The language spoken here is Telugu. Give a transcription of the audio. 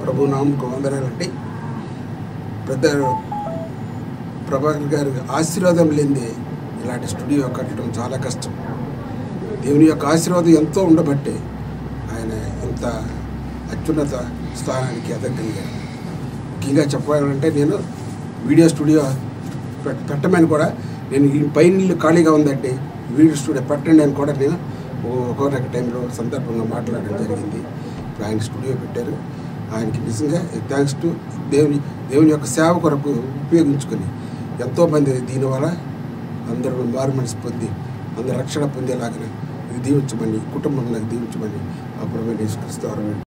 ప్రభు నామకు వందనాలండి పెద్ద ప్రభాకర్ గారి ఆశీర్వాదం లేనిదే ఇలాంటి స్టూడియో కట్టడం చాలా కష్టం దేవుని యొక్క ఆశీర్వాదం ఎంతో ఉండబట్టే ఆయన ఇంత అత్యున్నత స్థానానికి ఎదగలిగారు ముఖ్యంగా చెప్పాలంటే నేను వీడియో స్టూడియో పెట్- పెట్టమని కూడా నేను ఈ పైన ఇల్లు ఖాళీగా ఉందంటే వీడియో స్టూడియో పెట్టండి అని కూడా నేను ఒకనొక టైంలో సందర్భంగా మాట్లాడడం జరిగింది ఇప్పుడు ఆయన స్టూడియో పెట్టారు ఆయనకి నిజంగా థ్యాంక్స్ టు దేవుని దేవుని యొక్క సేవ కొరకు ఉపయోగించుకొని ఎంతోమంది దీనివల్ల అందరూ మారు మనసు పొంది అందరూ రక్షణ పొందేలాగా దీవించమని కుటుంబంలో దీవించమని ఆ ప్రభు యేసుక్రీస్తు వారు